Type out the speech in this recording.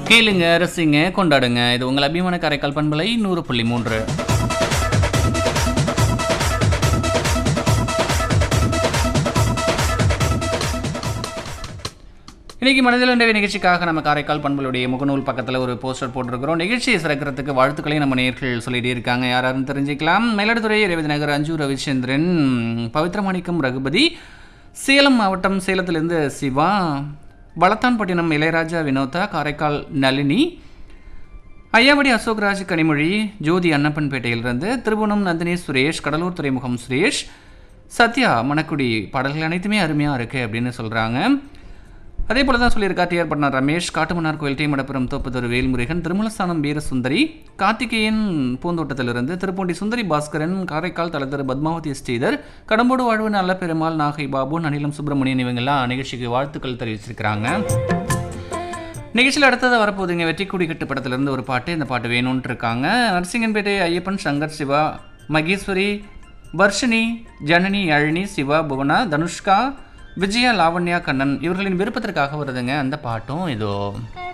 கேளுங்க ரசிங்க கொண்டாடுங்க இது உங்கள் அபிமான காரைக்கால் பண்பலை நூறு புள்ளி மூன்று இன்னைக்கு மனதில் ஒன்றிய நிகழ்ச்சிக்காக நம்ம காரைக்கால் பண்பலுடைய முகநூல் பக்கத்தில் ஒரு போஸ்டர் போட்டிருக்கிறோம் நிகழ்ச்சியை சிறக்கிறதுக்கு வாழ்த்துக்களையும் நம்ம நேர்கள் சொல்லிட்டே இருக்காங்க யாராருன்னு தெரிஞ்சுக்கலாம் மயிலாடுதுறை ரேவதி நகர் அஞ்சு ரவிச்சந்திரன் பவித்ரமாணிக்கம் ரகுபதி சேலம் மாவட்டம் சேலத்திலிருந்து சிவா வளத்தான்பட்டினம் இளையராஜா வினோதா காரைக்கால் நளினி ஐயாவடி அசோக்ராஜ் கனிமொழி ஜோதி அன்னப்பன்பேட்டையிலிருந்து திருபுவனம் நந்தினி சுரேஷ் கடலூர் துறைமுகம் சுரேஷ் சத்யா மணக்குடி பாடல்கள் அனைத்துமே அருமையாக இருக்குது அப்படின்னு சொல்கிறாங்க அதே போல தான் சொல்லியிருக்கா டிஆர் பட்னா ரமேஷ் காட்டுமன்னார் கோயில் டி மடப்புரம் தோப்புத்தொரு வேல்முருகன் திருமலஸ்தானம் வீரசுந்தரி கார்த்திகேயன் பூந்தோட்டத்திலிருந்து திருப்பூண்டி சுந்தரி பாஸ்கரன் காரைக்கால் தலத்தர் பத்மாவதி ஸ்ரீதர் கடம்போடு வாழ்வு நல்ல பெருமாள் நாகை பாபு நனிலம் சுப்பிரமணியன் இவங்கெல்லாம் நிகழ்ச்சிக்கு வாழ்த்துக்கள் தெரிவிச்சிருக்கிறாங்க நிகழ்ச்சியில் அடுத்தது வரப்போகுதுங்க வெற்றிக்குடி கட்டு படத்துலேருந்து ஒரு பாட்டு இந்த பாட்டு வேணும்னு இருக்காங்க நரசிங்கன்பேட்டை ஐயப்பன் சங்கர் சிவா மகேஸ்வரி வர்ஷினி ஜனனி யாழினி சிவா புவனா தனுஷ்கா விஜயா லாவண்யா கண்ணன் இவர்களின் விருப்பத்திற்காக வருதுங்க அந்த பாட்டும் இதோ